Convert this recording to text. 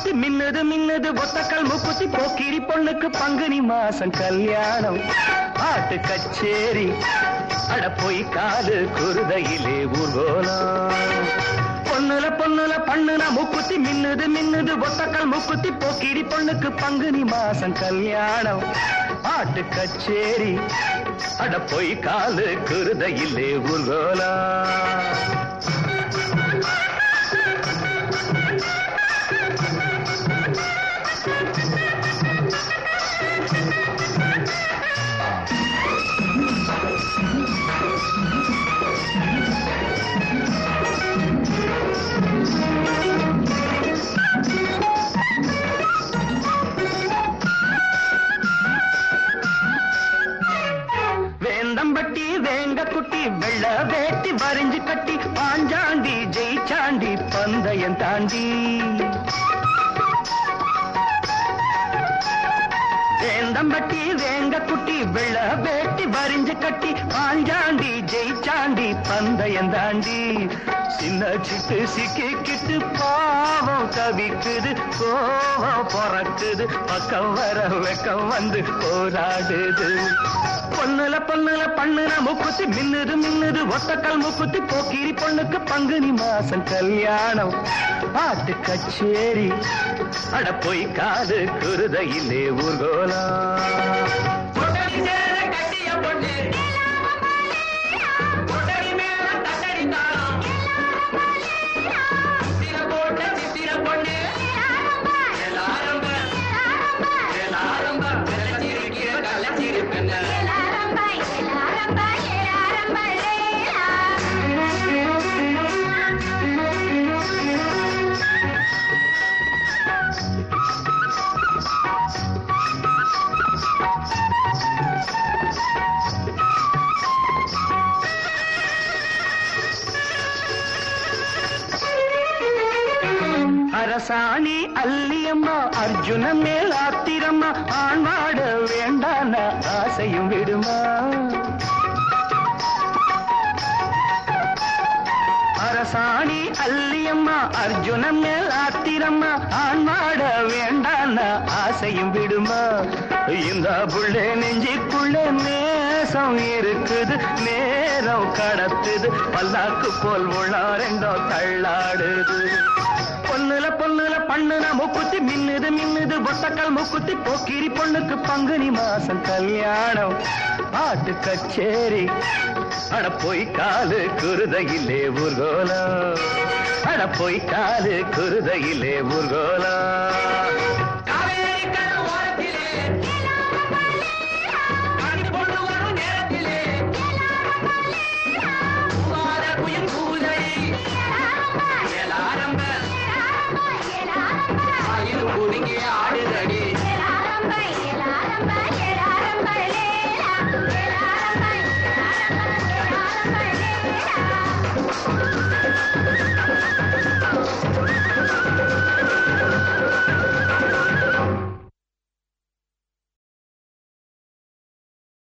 மூக்குத்தி மின்னுது மின்னுது ஒத்தக்கல் மூக்குத்தி போக்கிரி பொண்ணுக்கு பங்குனி மாசம் கல்யாணம் பாட்டு கச்சேரி அட போய் காது குருதையிலே ஊர்கோலம் பொண்ணுல பொண்ணுல பண்ணுன மூக்குத்தி மின்னுது மின்னுது ஒத்தக்கல் மூக்குத்தி போக்கிரி பொண்ணுக்கு பங்குனி மாசம் கல்யாணம் பாட்டு கச்சேரி அட போய் காலு குருதையிலே ஊர்கோலா வேந்தம்பட்டி வேங்க குட்டி வெள்ள வேட்டி வரிஞ்சு கட்டி பாஞ்சாண்டி ஜெயிச்சாண்டி பந்தயம் தாண்டி வேந்தம்பட்டி வேங்க குட்டி வெள்ள வேட்டி வரிஞ்சு கட்டி பாஞ்சாண்டி ஜெயிச்சாண்டி பந்தயம் தாண்டி சின்ன சிட்டு சிக்கிக்கிட்டு பாவம் தவிக்குது கோவம் பிறக்குது பக்கம் வர வெக்கம் வந்து போராடுது பொண்ணுல பொண்ணுல பண்ணுன மூக்குத்தி மின்னுது மின்னுது ஒத்தக்கல் மூக்குத்தி போக்கிரி பொண்ணுக்கு பங்குனி மாசம் கல்யாணம் பாட்டு கச்சேரி அட போய் காது குருதையிலே ஊர்கோலா கொட்டடி சேர கட்டிய பொண்ணு கொட்டடி மேல தட்டடி தாளம் சித்திர போட்ட சித்திர பொண்ணு எல்லாரும் எல்லாரும் கள்ளச்சிரிக்கிற கள்ளச்சிரி பெண்ணு அரசாணி அல்லியம்மா அர்ஜுன மேல் ஆத்திரம்மா ஆண்வாட வேண்டான ஆசையும் விடுமா அரசாணி அல்லியம்மா அர்ஜுன மேல் ஆத்திரம்மா ஆண்வாட வேண்டான ஆசையும் விடுமா இந்த புள்ளே நெஞ்சிக்குள்ள நேசம் இருக்குது நேரம் கடத்துது பல்லாக்கு போல் உள்ள ரெண்டோ தள்ளாடுது பொண்ணுல பொண்ணுல பண்ணுன மூக்குத்தி மின்னுது மின்னுது ஒத்தக்கல் மூக்குத்தி போக்கிரி பொண்ணுக்கு பங்குனி மாசம் கல்யாணம் பாட்டு கச்சேரி அட போய் காலு குருதையிலே ஊர்கோலா அட போய் காலு குருதையிலே ஊர்கோலா